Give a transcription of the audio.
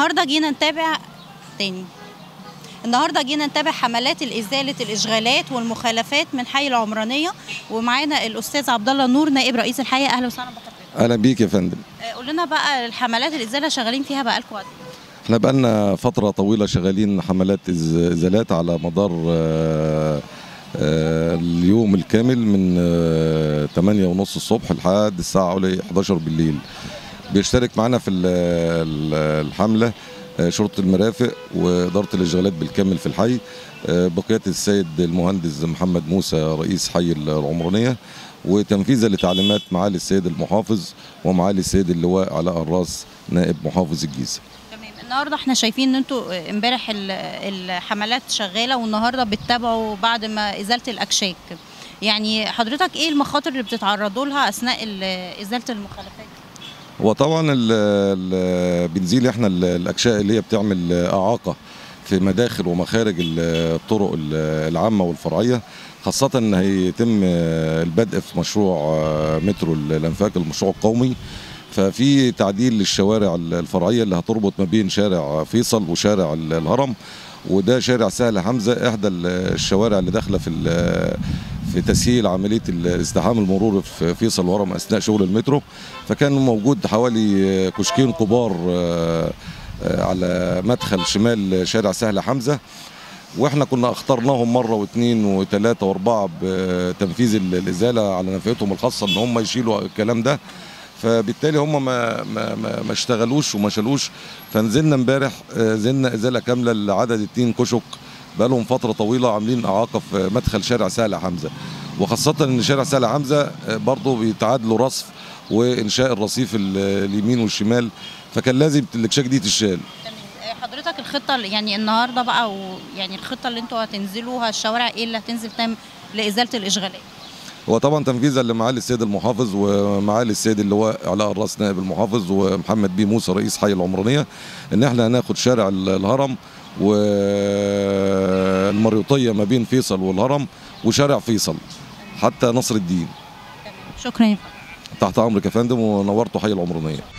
النهارده جينا نتابع تاني النهارده جينا نتابع حملات ازاله الاشغالات والمخالفات من حي العمرانيه ومعانا الاستاذ عبد الله نور نائب رئيس الحي اهلا وسهلا بحضرتك اهلا بيك يا فندم آه، قول لنا بقى الحملات الازاله شغالين فيها بقالكم قد إيه؟ احنا بقالنا فتره طويله شغالين حملات إز- ازالات على مدار آه، آه، اليوم الكامل من آه، 8 ونص الصبح لحد الساعه حوالي 11 بالليل بيشترك معنا في ال- ال- الحمله آه، شرطه المرافق واداره الاشغالات بالكامل في الحي آه، بقياده السيد المهندس محمد موسى رئيس حي العمرانيه وتنفيذا لتعليمات معالي السيد المحافظ ومعالي السيد اللواء علاء الراس نائب محافظ الجيزه تمام النهارده احنا شايفين ان انتوا آه، امبارح ال- الحملات شغاله والنهارده بتتابعوا بعد ما ازاله الاكشاك يعني حضرتك ايه المخاطر اللي بتتعرضوا لها اثناء ال- ازاله المخالفات هو طبعا ال- ال- بنزيل احنا ال- الاكشاء اللي هي بتعمل اعاقه في مداخل ومخارج ال- الطرق ال- العامه والفرعيه خاصه ان هيتم البدء في مشروع مترو الانفاق المشروع القومي ففي تعديل للشوارع الفرعيه اللي هتربط ما بين شارع فيصل وشارع ال- الهرم وده شارع سهل حمزه احدى الشوارع اللي داخله في ال- في تسهيل عمليه ازدحام المرور في فيصل وهرم اثناء شغل المترو فكان موجود حوالي كشكين كبار آه، آه، على مدخل شمال شارع سهل حمزه واحنا كنا اخترناهم مره واثنين وثلاثه واربعه بتنفيذ ال- الازاله على نفقتهم الخاصه ان هم يشيلوا الكلام ده فبالتالي هم ما ما ما, ما اشتغلوش وما شالوش فنزلنا امبارح آه، نزلنا ازاله كامله لعدد اتنين كشك بقالهم فتره طويله عاملين اعاقه في مدخل شارع سهل حمزه وخاصه ان شارع سهل حمزه آه، برضه بيتعاد له رصف وانشاء الرصيف ال- اليمين والشمال فكان لازم الاكشاك دي تشال تمام آه، حضرتك الخطه اللي- يعني النهارده بقى ويعني الخطه اللي انتوا هتنزلوها الشوارع ايه اللي هتنزل تم لازاله الاشغالات هو طبعا تنفيذا لمعالي السيد المحافظ ومعالي السيد اللواء علاء الراس نائب المحافظ ومحمد بيه موسى رئيس حي العمرانيه ان احنا هناخد شارع ال- الهرم والمريوطيه ما بين فيصل والهرم وشارع فيصل حتى نصر الدين تمام شكرا يا فندم. تحت امرك يا فندم ونورتوا حي العمرانيه